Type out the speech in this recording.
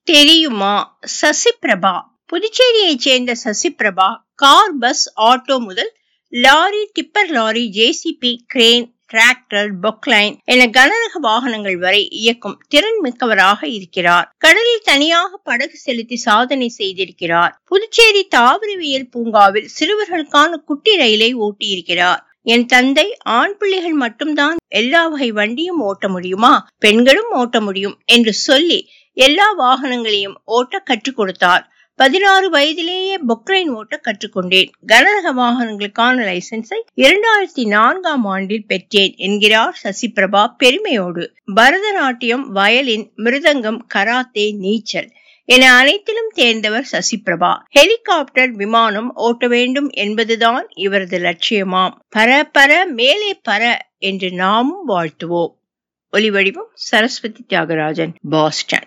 தெரியுமா சசிபிரபா புதுச்சேரியைச் சேர்ந்த சசிபிரபா கார் பஸ் ஆட்டோ முதல் lorry tipper lorry JCB crane tractor Poclain என கனரக வாகனங்கள் வரை இயக்கும் திறன் மிக்கவராக இருக்கிறார் கடலில் தனியாக படகு செலுத்தி சாதனை செய்திருக்கிறார் புதுச்சேரி தாவரவியல் பூங்காவில் சிறுவர்களுக்கான குட்டி ரயிலை ஓட்டியிருக்கிறார் என் தந்தை ஆண் பிள்ளைகள் மட்டும்தான் எல்லா வகை வண்டியும் ஓட்ட முடியுமா பெண்களும் ஓட்ட முடியும் என்று சொல்லி எல்லா வாகனங்களையும் ஓட்ட கற்றுக் கொடுத்தார் பதினாறு வயதிலேயே பொக்ரைன் ஓட்ட கற்றுக்கொண்டேன் கனரக வாகனங்களுக்கான லைசன்ஸை இரண்டாயிரத்தி நான்காம் ஆண்டில் பெற்றேன் என்கிறார் சசிபிரபா பெருமையோடு பரதநாட்டியம் வயலின் மிருதங்கம் கராத்தே நீச்சல் என அனைத்திலும் தேர்ந்தவர் சசிபிரபா ஹெலிகாப்டர் விமானம் ஓட்ட வேண்டும் என்பதுதான் இவரது லட்சியமாம் பர பர மேலே பர என்று நாமும் வாழ்த்துவோம் ஒலிவடிவம் சரஸ்வதி தியாகராஜன் பாஸ்டன்